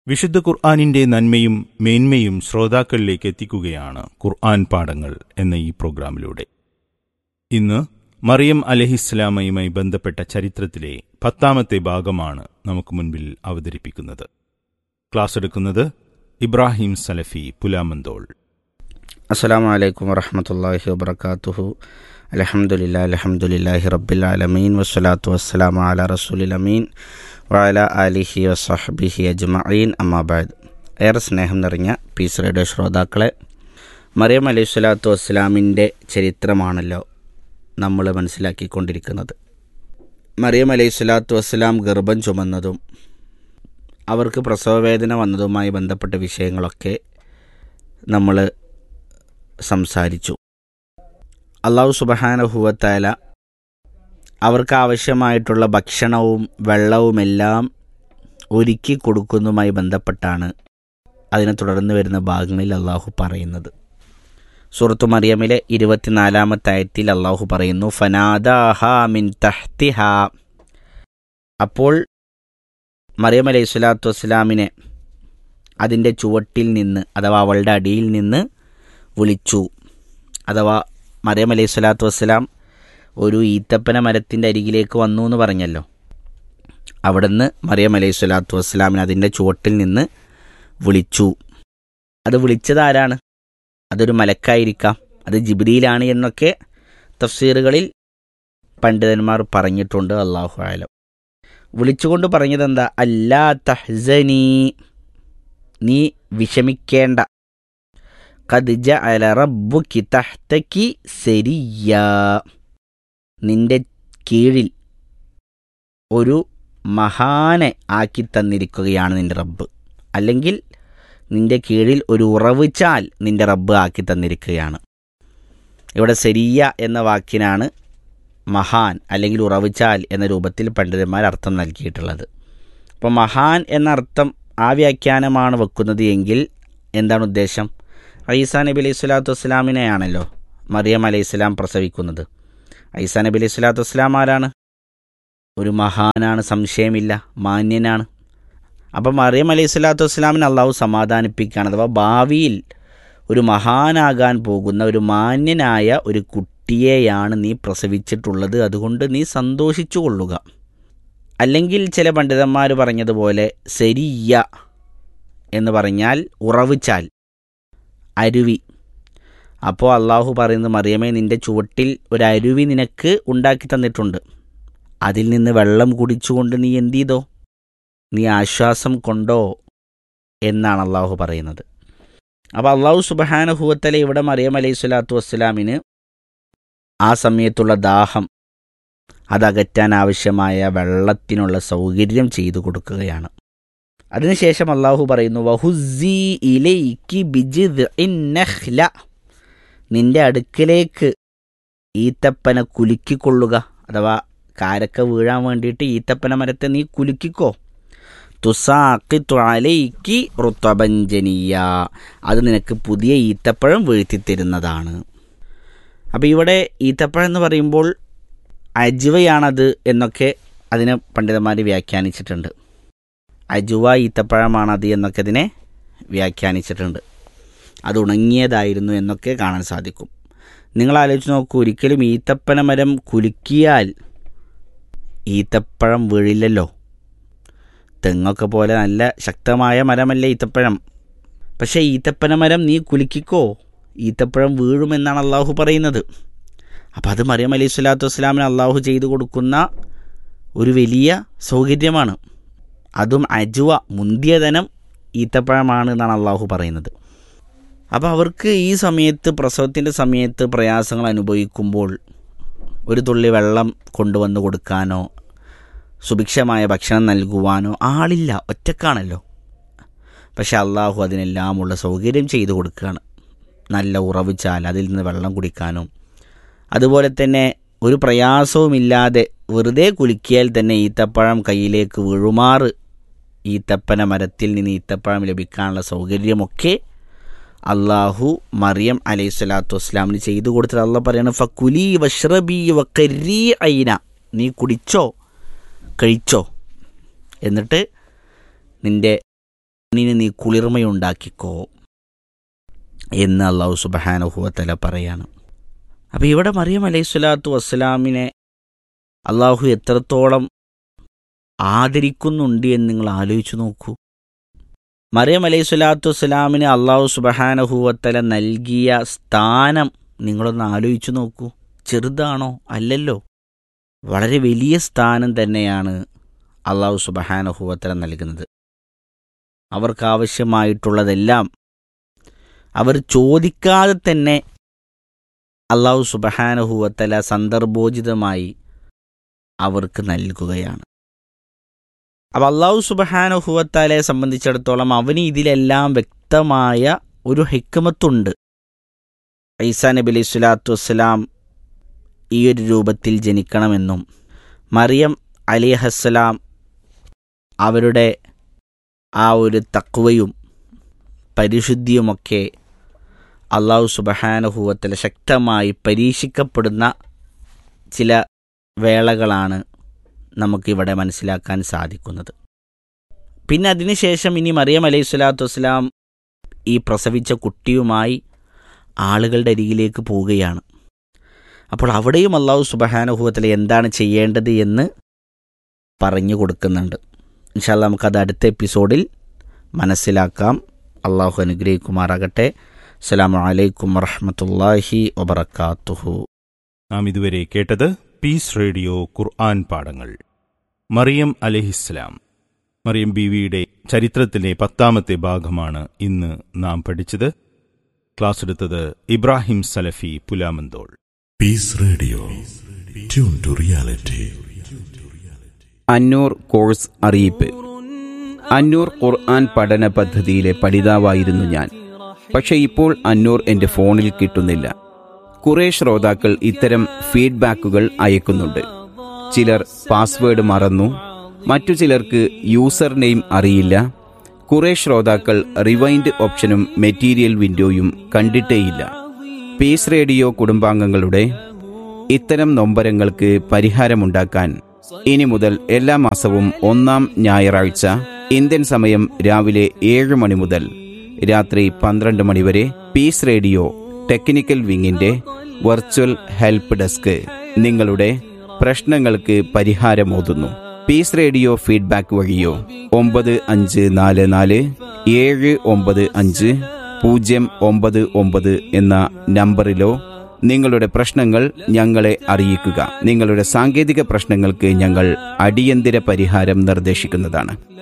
വിശുദ്ധ ഖുർആാനിന്റെ നന്മയും മേന്മയും ശ്രോതാക്കളിലേക്ക് എത്തിക്കുകയാണ് ഖുർആൻ പാഠങ്ങൾ എന്ന ഈ പ്രോഗ്രാമിലൂടെ ഇന്ന് മറിയം അലഹിസ്ലാമയുമായി ബന്ധപ്പെട്ട ചരിത്രത്തിലെ പത്താമത്തെ ഭാഗമാണ് നമുക്ക് മുൻപിൽ അവതരിപ്പിക്കുന്നത് ക്ലാസ് എടുക്കുന്നത് ഇബ്രാഹിം സലഫി പുലാമന്തോൾ അസ്സലാമു അലൈക്കും വറഹമത്തല്ലാഹി വബർക്കാത്തുഹു അലഹമുല്ല അലഹമുല്ലാഹി റബ്ബിൽ ആലമീൻ വസ്സലാത്തു വസ്സലാമു അല റസൂലിൽ അമീൻ വഅല ആലിഹി വസഹബിഹി അജ്മഈൻ അമ്മാബാദ് ഏറെ സ്നേഹം നിറഞ്ഞ പീസ് റേഡിയോ ശ്രോതാക്കളെ മറിയം അലൈഹി സ്വലാത്തു വസ്സലാമിൻ്റെ ചരിത്രമാണല്ലോ നമ്മൾ മനസ്സിലാക്കിക്കൊണ്ടിരിക്കുന്നത് മറിയം അലൈഹി സ്വലാത്തു വസ്സലാം ഗർഭം ചുമന്നതും അവർക്ക് പ്രസവവേദന വന്നതുമായി ബന്ധപ്പെട്ട വിഷയങ്ങളൊക്കെ നമ്മൾ സംസാരിച്ചു അള്ളാഹു സുബഹാനഹുവത്തായ അവർക്ക് ആവശ്യമായിട്ടുള്ള ഭക്ഷണവും വെള്ളവുമെല്ലാം ഒരുക്കി കൊടുക്കുന്നതുമായി ബന്ധപ്പെട്ടാണ് അതിനെ തുടർന്ന് വരുന്ന ഭാഗങ്ങളിൽ അള്ളാഹു പറയുന്നത് സൂറത്തു മറിയമിലെ ഇരുപത്തിനാലാമത്തെ ആയത്തിൽ അള്ളാഹു പറയുന്നു ഫനാദാഹ മിൻ തഹ്തിഹ അപ്പോൾ മറിയം അലൈഹി സ്വലാത്തു വസ്സലാമിനെ അതിൻ്റെ ചുവട്ടിൽ നിന്ന് അഥവാ അവളുടെ അടിയിൽ നിന്ന് വിളിച്ചു അഥവാ മറിയം അലൈഹി സ്വലാത്തു വസ്സലാം ഒരു ഈത്തപ്പന മരത്തിൻ്റെ അരികിലേക്ക് വന്നു എന്ന് പറഞ്ഞല്ലോ അവിടുന്ന് മറിയം അലൈഹി സ്വലാത്തു വസ്സലാമിനെ അതിൻ്റെ ചുവട്ടിൽ നിന്ന് വിളിച്ചു അത് വിളിച്ചത് ആരാണ് അതൊരു മലക്കായിരിക്കാം അത് ജിബ്രിയിലാണ് എന്നൊക്കെ തഫ്സീറുകളിൽ പണ്ഡിതന്മാർ പറഞ്ഞിട്ടുണ്ട് അള്ളാഹു ആലം വിളിച്ചുകൊണ്ട് പറഞ്ഞത് എന്താ അല്ലാ തഹ്സനീ നീ വിഷമിക്കേണ്ട ഖദ് ജഅല റബ്ബുക്കി തഹ്തക്കി സരിയ നിന്റെ കീഴിൽ ഒരു മഹാനെ ആക്കി തന്നിരിക്കുകയാണ് നിന്റെ റബ്ബ് അല്ലെങ്കിൽ നിന്റെ കീഴിൽ ഒരു ഉറവിച്ചാൽ നിന്റെ റബ്ബ് ആക്കി തന്നിരിക്കുകയാണ് ഇവിടെ സരിയ എന്ന വാക്കിനാണ് മഹാൻ അല്ലെങ്കിൽ ഉറവിച്ചാൽ എന്ന രൂപത്തിൽ പണ്ഡിതന്മാർ അർത്ഥം നൽകിയിട്ടുള്ളത് അപ്പോൾ മഹാൻ എന്ന അർത്ഥം ആ വ്യാഖ്യാനമാണ് വെക്കുന്നത് എങ്കിൽ എന്താണ് ഉദ്ദേശം ഐസാ നബി അലൈഹി സ്വലാത്തു വസ്സലാമിനെയാണല്ലോ മറിയം അലൈഹി സ്വലാം പ്രസവിക്കുന്നത് ഐസാ നബി അലൈഹി സ്വലാത്തു വസ്സലാം ആരാണ് ഒരു മഹാനാണ് സംശയമില്ല മാന്യനാണ് അപ്പം മറിയം അലൈഹി സ്വലാത്തു വസ്സലാമിനെ അള്ളാഹു സമാധാനിപ്പിക്കുകയാണ് അഥവാ ഭാവിയിൽ ഒരു മഹാനാകാൻ പോകുന്ന ഒരു മാന്യനായ ഒരു കുട്ടിയെയാണ് നീ പ്രസവിച്ചിട്ടുള്ളത് അതുകൊണ്ട് നീ സന്തോഷിച്ചു കൊള്ളുക അല്ലെങ്കിൽ ചില പണ്ഡിതന്മാർ പറഞ്ഞതുപോലെ സെരിയ എന്ന് പറഞ്ഞാൽ ഉറവിച്ചാൽ അരുവി അപ്പോൾ അള്ളാഹു പറയുന്നത് മറിയമേ നിന്റെ ചുവട്ടിൽ ഒരു അരുവി നിനക്ക് ഉണ്ടാക്കി തന്നിട്ടുണ്ട് അതിൽ നിന്ന് വെള്ളം കുടിച്ചുകൊണ്ട് നീ എന്ത് ചെയ്തോ നീ ആശ്വാസം കൊണ്ടോ എന്നാണ് അള്ളാഹു പറയുന്നത് അപ്പോൾ അള്ളാഹു സുബഹാനഹുവത്തല ഇവിടെ മറിയം അലൈഹി സ്വലാത്തു വസ്സലാമിന് ആ സമയത്തുള്ള ദാഹം അതകറ്റാൻ ആവശ്യമായ വെള്ളത്തിനുള്ള സൗകര്യം ചെയ്തു കൊടുക്കുകയാണ് അതിനുശേഷം അള്ളാഹു പറയുന്നു വഹുസി ഇലൈക്കി ബിജിദ്ല നിന്റെ അടുക്കിലേക്ക് ഈത്തപ്പന കുലുക്കിക്കൊള്ളുക അഥവാ കാരക്ക വീഴാൻ വേണ്ടിയിട്ട് ഈത്തപ്പന മരത്തെ നീ കുലുക്കിക്കോ തുസാക്കി ത്വാലയ്ക്ക് ഋത്വഭഞ്ജനീയ അത് നിനക്ക് പുതിയ ഈത്തപ്പഴം വീഴ്ത്തിത്തരുന്നതാണ് അപ്പോൾ ഇവിടെ ഈത്തപ്പഴം എന്ന് പറയുമ്പോൾ അജുവയാണത് എന്നൊക്കെ അതിനെ പണ്ഡിതന്മാർ വ്യാഖ്യാനിച്ചിട്ടുണ്ട് അജുവ ഈത്തപ്പഴമാണത് എന്നൊക്കെ അതിനെ വ്യാഖ്യാനിച്ചിട്ടുണ്ട് അത് ഉണങ്ങിയതായിരുന്നു എന്നൊക്കെ കാണാൻ സാധിക്കും നിങ്ങൾ ആലോചിച്ച് നോക്കൂ ഒരിക്കലും ഈത്തപ്പന മരം കുലുക്കിയാൽ ഈത്തപ്പഴം വീഴില്ലല്ലോ തെങ്ങൊക്കെ പോലെ നല്ല ശക്തമായ മരമല്ലേ ഈത്തപ്പഴം പക്ഷേ ഈത്തപ്പന മരം നീ കുലുക്കിക്കോ ഈത്തപ്പഴം വീഴുമെന്നാണ് അള്ളാഹു പറയുന്നത് അപ്പം അത് മറിയം അലൈഹി സ്വലാത്തു വസ്സലാമിന് അള്ളാഹു ചെയ്തു കൊടുക്കുന്ന ഒരു വലിയ സൗകര്യമാണ് അതും അജുവ മുന്തിയ ധനം ഈത്തപ്പഴമാണ് എന്നാണ് അള്ളാഹു പറയുന്നത് അപ്പോൾ അവർക്ക് ഈ സമയത്ത് പ്രസവത്തിൻ്റെ സമയത്ത് പ്രയാസങ്ങൾ അനുഭവിക്കുമ്പോൾ ഒരു തുള്ളി വെള്ളം കൊണ്ടുവന്ന് കൊടുക്കാനോ സുഭിക്ഷമായ ഭക്ഷണം നൽകുവാനോ ആളില്ല ഒറ്റക്കാണല്ലോ പക്ഷെ അള്ളാഹു അതിനെല്ലാമുള്ള സൗകര്യം ചെയ്തു കൊടുക്കുകയാണ് നല്ല ഉറവിച്ചാൽ അതിൽ നിന്ന് വെള്ളം കുടിക്കാനും അതുപോലെ തന്നെ ഒരു പ്രയാസവുമില്ലാതെ വെറുതെ കുലുക്കിയാൽ തന്നെ ഈത്തപ്പഴം കയ്യിലേക്ക് വീഴുമാറ് ഈത്തപ്പന മരത്തിൽ നിന്ന് ഈത്തപ്പഴം ലഭിക്കാനുള്ള സൗകര്യമൊക്കെ അള്ളാഹു മറിയം അലൈഹി സ്വലാത്തു വസ്സലാമിന് ചെയ്തു കൊടുത്തിട്ട് അള്ളാഹ് പറയാണ് ഫക്കുലി വഷ്റബി വക്കരീ ഐന നീ കുടിച്ചോ കഴിച്ചോ എന്നിട്ട് നിൻ്റെ നിന് നീ കുളിർമയുണ്ടാക്കിക്കോ എന്ന് അള്ളാഹു സുബഹാനുഹുവത്തല പറയാണ് അപ്പോൾ ഇവിടെ മറിയം അലൈഹി സ്വലാത്തു വസ്സലാമിനെ അള്ളാഹു എത്രത്തോളം ആദരിക്കുന്നുണ്ട് എന്ന് നിങ്ങൾ ആലോചിച്ചു നോക്കൂ മറിയം അലൈഹി സ്വലാത്തു വസ്സലാമിന് അള്ളാഹു സുബഹാനഹുവത്തല നൽകിയ സ്ഥാനം നിങ്ങളൊന്ന് ആലോചിച്ചു നോക്കൂ ചെറുതാണോ അല്ലല്ലോ വളരെ വലിയ സ്ഥാനം തന്നെയാണ് അള്ളാഹു സുബഹാനഹുവത്തല നൽകുന്നത് അവർക്കാവശ്യമായിട്ടുള്ളതെല്ലാം അവർ ചോദിക്കാതെ തന്നെ അള്ളാഹു സുബഹാനഹുവത്തല സന്ദർഭോചിതമായി അവർക്ക് നൽകുകയാണ് അപ്പം അള്ളാഹു സുബഹാനുഹുവത്താലെ സംബന്ധിച്ചിടത്തോളം അവന് ഇതിലെല്ലാം വ്യക്തമായ ഒരു ഹിക്കമത്തുണ്ട് ഐസാ നബി അലൈഹി സ്വലാത്തു വസ്സലാം ഈ ഒരു രൂപത്തിൽ ജനിക്കണമെന്നും മറിയം അലിഹസ്സലാം അവരുടെ ആ ഒരു തക്വയും പരിശുദ്ധിയുമൊക്കെ അള്ളാഹു സുബഹാനുഹുവത്തിൽ ശക്തമായി പരീക്ഷിക്കപ്പെടുന്ന ചില വേളകളാണ് നമുക്കിവിടെ മനസ്സിലാക്കാൻ സാധിക്കുന്നത് പിന്നെ അതിനുശേഷം ഇനി മറിയം അലൈഹി സ്വലാത്തു വസ്സലാം ഈ പ്രസവിച്ച കുട്ടിയുമായി ആളുകളുടെ അരികിലേക്ക് പോവുകയാണ് അപ്പോൾ അവിടെയും അള്ളാഹു സുബഹാനുഭവത്തിൽ എന്താണ് ചെയ്യേണ്ടത് എന്ന് പറഞ്ഞു കൊടുക്കുന്നുണ്ട് ഇൻഷാല്ല നമുക്കത് അടുത്ത എപ്പിസോഡിൽ മനസ്സിലാക്കാം അള്ളാഹു അനുഗ്രഹിക്കുമാറാകട്ടെ അസ്സലാമു അലൈക്കും വറഹമത്തല്ലാഹി വബർക്കാത്തുഹു നാം ഇതുവരെ കേട്ടത് പീസ് റേഡിയോ ഖുർആൻ പാഠങ്ങൾ മറിയം അലഹിസ്ലാം മറിയം ബീവിയുടെ ചരിത്രത്തിലെ പത്താമത്തെ ഭാഗമാണ് ഇന്ന് നാം പഠിച്ചത് ക്ലാസ് എടുത്തത് Ibrahim Salafi Pulamanthole Peace Radio. Tune to reality. Annoor course അറിയിപ്പ് അന്നൂർ ഖുർആൻ പഠന പദ്ധതിയിലെ പഠിതാവായിരുന്നു ഞാൻ പക്ഷെ ഇപ്പോൾ അന്നൂർ എൻ്റെ ഫോണിൽ കിട്ടുന്നില്ല കുറേ ശ്രോതാക്കൾ ഇത്തരം ഫീഡ്ബാക്കുകൾ അയക്കുന്നുണ്ട് ചിലർ പാസ്വേഡ് മറന്നു മറ്റു ചിലർക്ക് യൂസർ നെയിം അറിയില്ല കുറേ ശ്രോതാക്കൾ റിവൈൻഡ് ഓപ്ഷനും മെറ്റീരിയൽ വിൻഡോയും കണ്ടിട്ടേയില്ല പീസ് റേഡിയോ കുടുംബാംഗങ്ങളുടെ ഇത്തരം നൊമ്പരങ്ങൾക്ക് പരിഹാരമുണ്ടാക്കാൻ ഇനി മുതൽ എല്ലാ മാസവും ഒന്നാം ഞായറാഴ്ച ഇന്ത്യൻ സമയം രാവിലെ ഏഴ് മണി മുതൽ രാത്രി പന്ത്രണ്ട് മണി വരെ പീസ് റേഡിയോ ടെക്നിക്കൽ വിങ്ങിന്റെ വെർച്വൽ ഹെൽപ്പ് ഡെസ്ക് നിങ്ങളുടെ പ്രശ്നങ്ങൾക്ക് പരിഹാരമോതുന്നു പീസ് റേഡിയോ ഫീഡ്ബാക്ക് വഴിയോ ഒമ്പത് അഞ്ച് നാല് നാല് ഏഴ് ഒമ്പത് അഞ്ച് പൂജ്യം ഒമ്പത് ഒമ്പത് എന്ന നമ്പറിലോ നിങ്ങളുടെ പ്രശ്നങ്ങൾ ഞങ്ങളെ അറിയിക്കുക നിങ്ങളുടെ സാങ്കേതിക പ്രശ്നങ്ങൾക്ക് ഞങ്ങൾ അടിയന്തര പരിഹാരം നിർദ്ദേശിക്കുന്നതാണ്